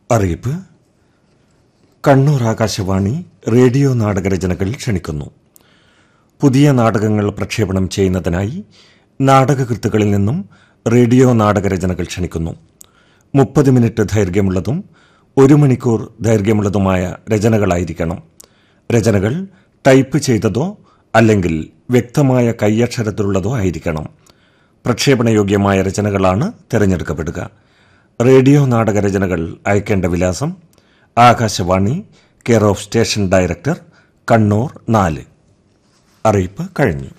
അറിയിപ്പ് കണ്ണൂർ ആകാശവാണി റേഡിയോ നാടകരചനകൾ ക്ഷണിക്കുന്നു പുതിയ നാടകങ്ങൾ പ്രക്ഷേപണം ചെയ്യുന്നതിനായി നാടകകൃത്തുക്കളിൽ നിന്നും റേഡിയോ നാടകരചനകൾ ക്ഷണിക്കുന്നു മുപ്പത് മിനിറ്റ് ദൈർഘ്യമുള്ളതും ഒരു മണിക്കൂർ ദൈർഘ്യമുള്ളതുമായ രചനകളായിരിക്കണം രചനകൾ ടൈപ്പ് ചെയ്തതോ അല്ലെങ്കിൽ വ്യക്തമായ കൈയക്ഷരത്തിലുള്ളതോ ആയിരിക്കണം പ്രക്ഷേപണയോഗ്യമായ രചനകളാണ് തിരഞ്ഞെടുക്കപ്പെടുക റേഡിയോ നാടകരചനകൾ അയക്കേണ്ട വിലാസം Akashvani care of station director Kannur നാല് അറിയിപ്പ് കഴിഞ്ഞു